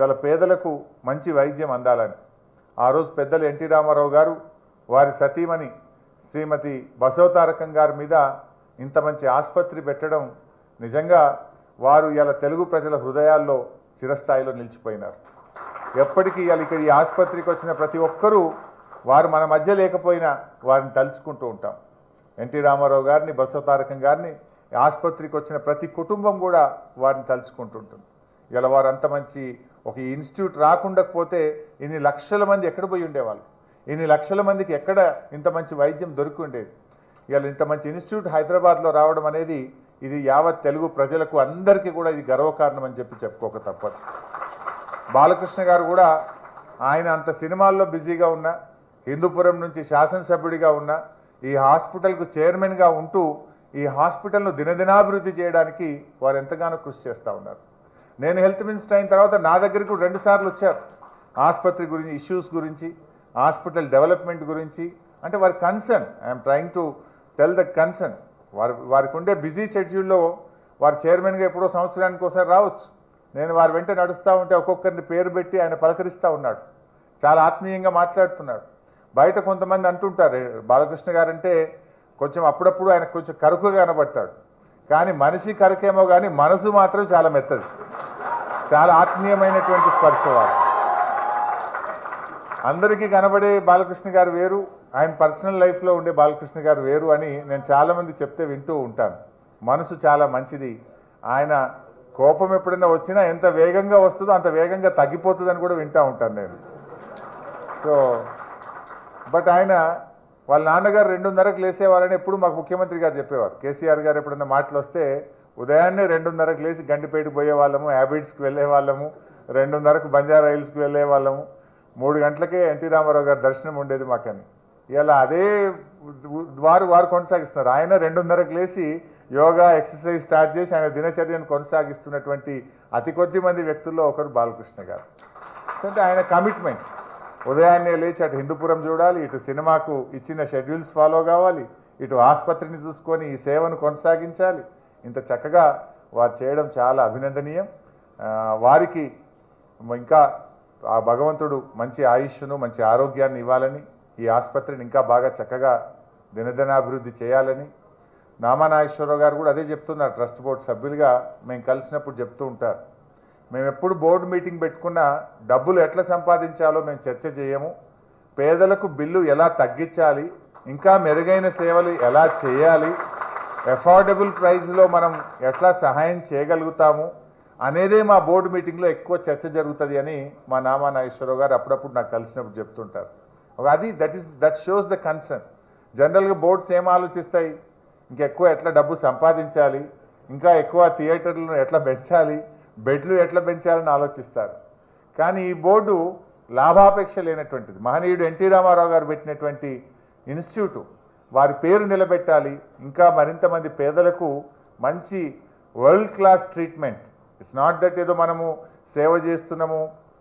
ఇవాళ పేదలకు మంచి వైద్యం అందాలని ఆ రోజు పెద్దలు ఎన్టీ రామారావు గారు వారి సతీమణి శ్రీమతి బసవతారకం గారి మీద ఇంత మంచి ఆసుపత్రి పెట్టడం నిజంగా వారు ఇలా తెలుగు ప్రజల హృదయాల్లో చిరస్థాయిలో నిలిచిపోయినారు ఎప్పటికీ ఇవాళ ఇక్కడ ఈ ఆసుపత్రికి వచ్చిన ప్రతి ఒక్కరూ వారు మన మధ్య లేకపోయినా వారిని తలుచుకుంటూ ఉంటాం ఎన్టీ రామారావు గారిని బసవతారకం గారిని ఈ ఆసుపత్రికి వచ్చిన ప్రతి కుటుంబం కూడా వారిని తలుచుకుంటుంటుంది ఇలా వారు అంత మంచి ఒక ఇన్స్టిట్యూట్ రాకుండకపోతే ఇన్ని లక్షల మంది ఎక్కడ పోయి ఉండేవాళ్ళు ఇన్ని లక్షల మందికి ఎక్కడ ఇంత మంచి వైద్యం దొరికి ఉండేది ఇవాళ ఇంత మంచి ఇన్స్టిట్యూట్ హైదరాబాద్లో రావడం అనేది ఇది యావత్ తెలుగు ప్రజలకు అందరికీ కూడా ఇది గర్వకారణం అని చెప్పి చెప్పుకోక తప్పదు బాలకృష్ణ గారు కూడా ఆయన అంత సినిమాల్లో బిజీగా ఉన్న హిందూపురం నుంచి శాసనసభ్యుడిగా ఉన్న ఈ హాస్పిటల్కు చైర్మన్గా ఉంటూ ఈ హాస్పిటల్ను దినదినాభివృద్ధి చేయడానికి వారు ఎంతగానో కృషి చేస్తూ ఉన్నారు నేను హెల్త్ మినిస్టర్ అయిన తర్వాత నా దగ్గరికి కూడా రెండు సార్లు వచ్చారు ఆసుపత్రి గురించి ఇష్యూస్ గురించి హాస్పిటల్ డెవలప్మెంట్ గురించి అంటే వారి concern I'm trying to tell the concern వారి వారికి ఉండే బిజీ షెడ్యూల్లో వారు చైర్మన్గా ఎప్పుడో సంవత్సరానికి ఒకసారి రావచ్చు నేను వారి వెంట నడుస్తూ ఉంటే ఒక్కొక్కరిని పేరు పెట్టి ఆయన పలకరిస్తూ ఉన్నాడు చాలా ఆత్మీయంగా మాట్లాడుతున్నాడు బయట కొంతమంది అంటుంటారు బాలకృష్ణ గారంటే కొంచెం అప్పుడప్పుడు ఆయన కొంచెం కరుకుగా కనబడతాడు కానీ మనిషి కరకేమో కానీ మనసు మాత్రం చాలా మెత్తది చాలా ఆత్మీయమైనటువంటి స్పర్శ వారు అందరికీ కనబడే బాలకృష్ణ గారు వేరు ఆయన పర్సనల్ లైఫ్లో ఉండే బాలకృష్ణ గారు వేరు అని నేను చాలామంది చెప్తే వింటూ ఉంటాను మనసు చాలా మంచిది ఆయన కోపం ఎప్పుడైనా వచ్చినా ఎంత వేగంగా వస్తుందో అంత వేగంగా తగ్గిపోతుందని కూడా వింటూ ఉంటాను నేను సో బట్ ఆయన వాళ్ళ నాన్నగారు రెండున్నరకు లేసేవారని ఎప్పుడు మాకు ముఖ్యమంత్రి గారు చెప్పేవారు కేసీఆర్ గారు ఎప్పుడన్నా మాటలు వస్తే ఉదయాన్నే రెండున్నరకు లేచి గండిపేటకు పోయే వాళ్ళము హ్యాబిట్స్కి వెళ్ళే వాళ్ళము రెండున్నరకు బంజారా హిల్స్కి వెళ్ళే వాళ్ళము మూడు గంటలకే ఎన్టీ రామారావు గారి దర్శనం ఉండేది మాకని ఇలా అదే వారు వారు కొనసాగిస్తున్నారు ఆయన రెండున్నరకు లేచి యోగా ఎక్సర్సైజ్ స్టార్ట్ చేసి ఆయన దినచర్యను కొనసాగిస్తున్నటువంటి అతి కొద్ది మంది వ్యక్తుల్లో ఒకరు బాలకృష్ణ గారు సో అంటే ఆయన కమిట్మెంట్ ఉదయాన్నే లేచి అటు హిందూపురం చూడాలి ఇటు సినిమాకు ఇచ్చిన షెడ్యూల్స్ ఫాలో కావాలి ఇటు ఆసుపత్రిని చూసుకొని ఈ సేవను కొనసాగించాలి ఇంత చక్కగా వారు చేయడం చాలా అభినందనీయం ఆ, వారికి ఇంకా ఆ భగవంతుడు మంచి ఆయుష్ను మంచి ఆరోగ్యాన్ని ఇవ్వాలని ఈ ఆసుపత్రిని ఇంకా బాగా చక్కగా దినదినాభివృద్ధి చేయాలని నామా నాగేశ్వరరావు గారు కూడా అదే చెప్తున్నారు ట్రస్ట్ బోర్డు సభ్యులుగా మేము కలిసినప్పుడు చెప్తూ ఉంటారు మేము ఎప్పుడు బోర్డు మీటింగ్ పెట్టుకున్నా డబ్బులు ఎట్లా సంపాదించాలో మేము చర్చ చేయము పేదలకు బిల్లు ఎలా తగ్గించాలి ఇంకా మెరుగైన సేవలు ఎలా చేయాలి అఫోర్డబుల్ ప్రైస్లో మనం ఎట్లా సహాయం చేయగలుగుతాము అనేదే మా బోర్డు మీటింగ్లో ఎక్కువ చర్చ జరుగుతుంది అని మా నామా నాగేశ్వరరావు గారు అప్పుడప్పుడు నాకు కలిసినప్పుడు చెప్తుంటారు ఒక అది that is that shows the concern జనరల్గా బోర్డ్స్ ఏం ఆలోచిస్తాయి ఇంకెక్కువ ఎట్లా డబ్బు సంపాదించాలి ఇంకా ఎక్కువ థియేటర్లను ఎట్లా పెంచాలి బెడ్లు ఎట్లా పెంచాలని ఆలోచిస్తారు కానీ ఈ బోర్డు లాభాపేక్ష లేనటువంటిది మహనీయుడు ఎన్టీ రామారావు గారు పెట్టినటువంటి ఇన్స్టిట్యూటు వారి పేరు నిలబెట్టాలి ఇంకా మరింత మంది పేదలకు మంచి world class treatment it's not that ఏదో మనము సేవ చేస్తున్నాము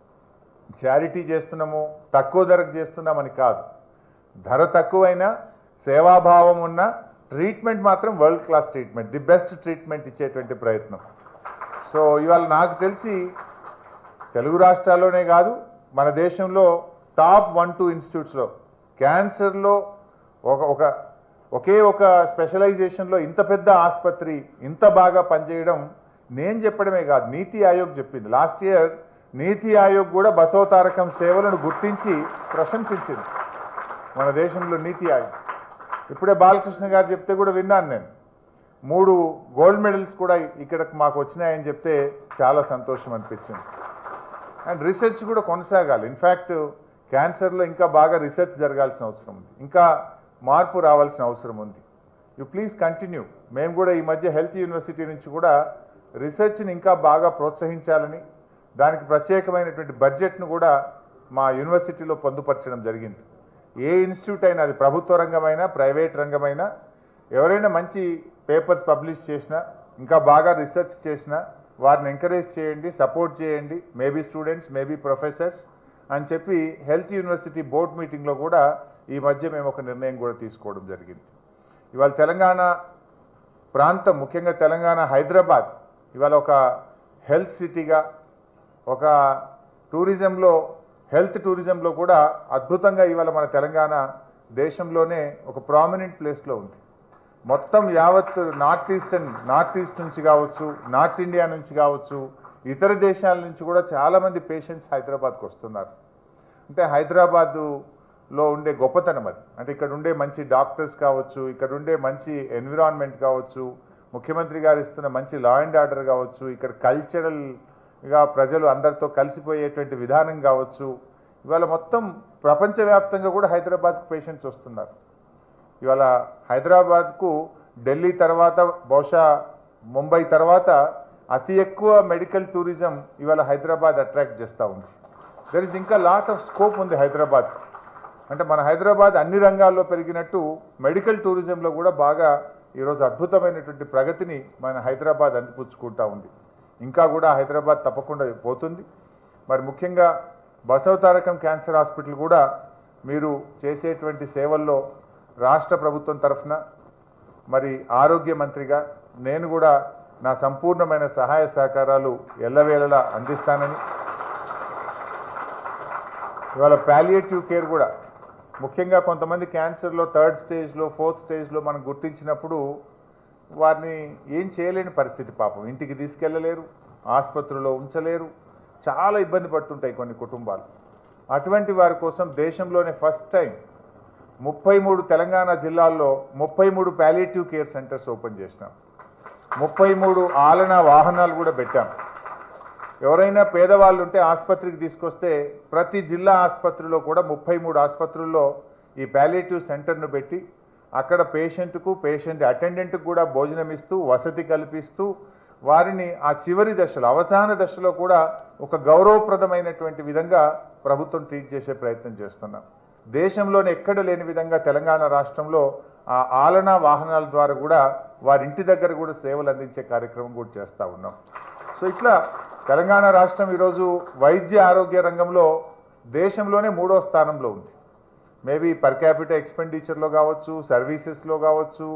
చారిటీ చేస్తున్నాము తక్కువ ధరకు చేస్తున్నామని కాదు ధర తక్కువైనా సేవాభావం ఉన్న ట్రీట్మెంట్ మాత్రం world class treatment the best treatment ఇచ్చేటువంటి ప్రయత్నం సో ఇవాళ నాకు తెలిసి తెలుగు రాష్ట్రాల్లోనే కాదు మన దేశంలో టాప్ వన్ టూ ఇన్స్టిట్యూట్స్లో క్యాన్సర్లో ఒక ఒక ఒకే ఒక స్పెషలైజేషన్లో ఇంత పెద్ద ఆసుపత్రి ఇంత బాగా పనిచేయడం నేను చెప్పడమే కాదు నీతి ఆయోగ్ చెప్పింది లాస్ట్ ఇయర్ నీతి ఆయోగ్ కూడా బసవతారకం సేవలను గుర్తించి ప్రశంసించింది మన దేశంలో నీతి ఆయోగ్ ఇప్పుడే బాలకృష్ణ గారు చెప్తే కూడా విన్నాను నేను మూడు గోల్డ్ మెడల్స్ కూడా ఇక్కడ మాకు వచ్చినాయని చెప్తే చాలా సంతోషం అనిపించింది అండ్ రీసెర్చ్ కూడా కొనసాగాలి ఇన్ఫ్యాక్ట్ క్యాన్సర్లో ఇంకా బాగా రీసెర్చ్ జరగాల్సిన అవసరం ఉంది ఇంకా మార్పు రావాల్సిన అవసరం ఉంది యు ప్లీజ్ కంటిన్యూ మేము కూడా ఈ మధ్య హెల్త్ యూనివర్సిటీ నుంచి కూడా రీసెర్చ్ని ఇంకా బాగా ప్రోత్సహించాలని దానికి ప్రత్యేకమైనటువంటి బడ్జెట్ను కూడా మా యూనివర్సిటీలో పొందుపరచడం జరిగింది ఏ ఇన్స్టిట్యూట్ అయినా అది ప్రభుత్వ రంగమైనా ప్రైవేట్ రంగమైనా ఎవరైనా మంచి పేపర్స్ పబ్లిష్ చేసినా ఇంకా బాగా రీసెర్చ్ చేసినా వారిని ఎంకరేజ్ చేయండి సపోర్ట్ చేయండి మేబీ స్టూడెంట్స్ మేబీ ప్రొఫెసర్స్ అని చెప్పి హెల్త్ యూనివర్సిటీ బోర్డ్ మీటింగ్లో కూడా ఈ మధ్య మేము ఒక నిర్ణయం కూడా తీసుకోవడం జరిగింది ఇవాళ తెలంగాణ ప్రాంతం ముఖ్యంగా తెలంగాణ హైదరాబాద్ ఇవాళ ఒక హెల్త్ సిటీగా ఒక టూరిజంలో హెల్త్ టూరిజంలో కూడా అద్భుతంగా ఇవాళ మన తెలంగాణ దేశంలోనే ఒక ప్రామినెంట్ ప్లేస్లో ఉంది మొత్తం యావత్ నార్త్ ఈస్టర్న్ నార్త్ ఈస్ట్ నుంచి కావచ్చు నార్త్ ఇండియా నుంచి కావచ్చు ఇతర దేశాల నుంచి కూడా చాలామంది పేషెంట్స్ హైదరాబాద్కి వస్తున్నారు అంటే హైదరాబాదులో ఉండే గొప్పతనం అది అంటే ఇక్కడ ఉండే మంచి డాక్టర్స్ కావచ్చు ఇక్కడ ఉండే మంచి ఎన్విరాన్మెంట్ కావచ్చు ముఖ్యమంత్రి గారు ఇస్తున్న మంచి లా అండ్ ఆర్డర్ కావచ్చు ఇక్కడ కల్చరల్గా ప్రజలు అందరితో కలిసిపోయేటువంటి విధానం కావచ్చు ఇవాళ మొత్తం ప్రపంచవ్యాప్తంగా కూడా హైదరాబాద్కు పేషెంట్స్ వస్తున్నారు ఇవాళ హైదరాబాద్కు ఢిల్లీ తర్వాత బహుశా ముంబై తర్వాత అతి ఎక్కువ మెడికల్ టూరిజం ఇవాళ హైదరాబాద్ అట్రాక్ట్ చేస్తూ ఉంది దర్ ఇస్ ఇంకా లాట్ ఆఫ్ స్కోప్ ఉంది హైదరాబాద్ అంటే మన హైదరాబాద్ అన్ని రంగాల్లో పెరిగినట్టు మెడికల్ టూరిజంలో కూడా బాగా ఈరోజు అద్భుతమైనటువంటి ప్రగతిని మన హైదరాబాద్ అందిపుచ్చుకుంటా ఉంది ఇంకా కూడా హైదరాబాద్ తప్పకుండా పోతుంది మరి ముఖ్యంగా బసవతారకం క్యాన్సర్ హాస్పిటల్ కూడా మీరు చేసేటువంటి సేవల్లో రాష్ట్ర ప్రభుత్వం తరఫున మరి ఆరోగ్య మంత్రిగా నేను కూడా నా సంపూర్ణమైన సహాయ సహకారాలు ఎల్లవేళలా అందిస్తానని ఇవాళ పాలియేటివ్ కేర్ కూడా ముఖ్యంగా కొంతమంది క్యాన్సర్లో థర్డ్ స్టేజ్లో ఫోర్త్ స్టేజ్లో మనం గుర్తించినప్పుడు వారిని ఏం చేయలేని పరిస్థితి పాపం ఇంటికి తీసుకెళ్ళలేరు ఆసుపత్రిలో ఉంచలేరు చాలా ఇబ్బంది పడుతుంటాయి కొన్ని కుటుంబాలు అటువంటి వారి కోసం దేశంలోనే ఫస్ట్ టైం ముప్పై మూడు తెలంగాణ జిల్లాల్లో ముప్పై మూడు పాలియేటివ్ కేర్ సెంటర్స్ ఓపెన్ చేసినాం ముప్పై మూడు ఆలన వాహనాలు కూడా పెట్టాం ఎవరైనా పేదవాళ్ళు ఉంటే ఆసుపత్రికి తీసుకొస్తే ప్రతి జిల్లా ఆసుపత్రిలో కూడా ముప్పై మూడు ఆసుపత్రుల్లో ఈ పాలియేటివ్ సెంటర్ను పెట్టి అక్కడ పేషెంట్కు పేషెంట్ అటెండెంట్కు కూడా భోజనం ఇస్తూ వసతి కల్పిస్తూ వారిని ఆ చివరి దశలో అవసాన దశలో కూడా ఒక గౌరవప్రదమైనటువంటి విధంగా ప్రభుత్వం ట్రీట్ చేసే ప్రయత్నం చేస్తున్నాం దేశంలోనే ఎక్కడ లేని విధంగా తెలంగాణ రాష్ట్రంలో ఆ ఆలనా వాహనాల ద్వారా కూడా వారి ఇంటి దగ్గర కూడా సేవలు అందించే కార్యక్రమం కూడా చేస్తూ ఉన్నాం సో ఇట్లా తెలంగాణ రాష్ట్రం ఈరోజు వైద్య ఆరోగ్య రంగంలో దేశంలోనే మూడో స్థానంలో ఉంది మేబీ పర్ క్యాపిటల్ ఎక్స్పెండిచర్లో కావచ్చు సర్వీసెస్లో కావచ్చు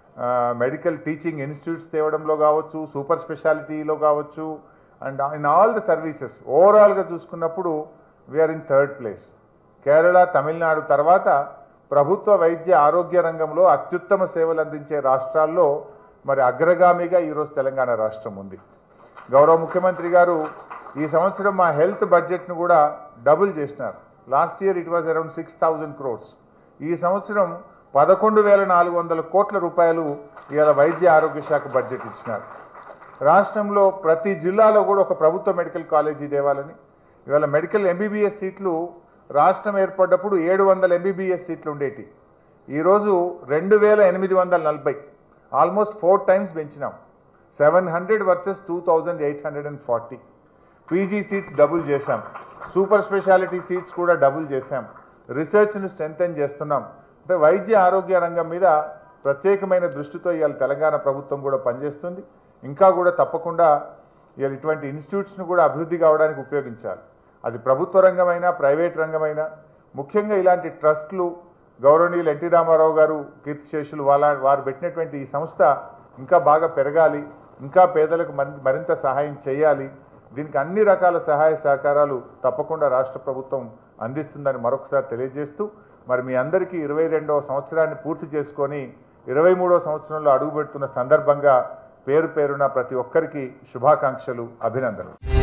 మెడికల్ టీచింగ్ ఇన్స్టిట్యూట్స్ తేవడంలో కావచ్చు సూపర్ స్పెషాలిటీలో కావచ్చు and in all the services ఓవరాల్గా చూసుకున్నప్పుడు we're in third place Kerala Tamil Nadu తర్వాత ప్రభుత్వ వైద్య ఆరోగ్య రంగంలో అత్యుత్తమ సేవలు అందించే రాష్ట్రాల్లో మరి అగ్రగామిగా ఈరోజు తెలంగాణ రాష్ట్రం ఉంది గౌరవ ముఖ్యమంత్రి గారు ఈ సంవత్సరం మా హెల్త్ బడ్జెట్ను కూడా డబుల్ చేసినారు last year it was around six thousand crores ఈ సంవత్సరం పదకొండు వేల నాలుగు వందల కోట్ల రూపాయలు ఇవాళ వైద్య ఆరోగ్య శాఖ బడ్జెట్ ఇచ్చినారు రాష్ట్రంలో ప్రతి జిల్లాలో కూడా ఒక ప్రభుత్వ మెడికల్ కాలేజీ తేవాలని ఇవాళ మెడికల్ ఎంబీబీఎస్ సీట్లు రాష్ట్రం ఏర్పడ్డప్పుడు ఏడు వందల ఎంబీబీఎస్ సీట్లు ఉండేటి ఈరోజు రెండు వేల ఎనిమిది వందల నలభై ఆల్మోస్ట్ ఫోర్ టైమ్స్ పెంచినాం seven hundred versus two thousand eight hundred and forty PG seats double చేశాం సూపర్ స్పెషాలిటీ సీట్స్ కూడా డబుల్ చేశాం రీసెర్చ్ని స్ట్రెంగ్తన్ చేస్తున్నాం అంటే వైద్య ఆరోగ్య రంగం మీద ప్రత్యేకమైన దృష్టితో ఇవాళ తెలంగాణ ప్రభుత్వం కూడా పనిచేస్తుంది ఇంకా కూడా తప్పకుండా ఇవాళ ఇటువంటి ఇన్స్టిట్యూట్స్ను కూడా అభివృద్ధి కావడానికి ఉపయోగించాలి అది ప్రభుత్వ రంగమైనా ప్రైవేట్ రంగమైనా ముఖ్యంగా ఇలాంటి ట్రస్ట్లు గౌరవనీయులు ఎన్టీ రామారావు గారు కీర్తిశేషులు వాళ్ళ వారు పెట్టినటువంటి ఈ సంస్థ ఇంకా బాగా పెరగాలి ఇంకా పేదలకు మరి- మరింత సహాయం చేయాలి దీనికి అన్ని రకాల సహాయ సహకారాలు తప్పకుండా రాష్ట్ర ప్రభుత్వం అందిస్తుందని మరొకసారి తెలియజేస్తూ మరి మీ అందరికీ ఇరవై రెండవ సంవత్సరాన్ని పూర్తి చేసుకొని ఇరవై మూడవ సంవత్సరంలో అడుగుపెడుతున్న సందర్భంగా పేరు పేరున ప్రతి ఒక్కరికి శుభాకాంక్షలు అభినందనలు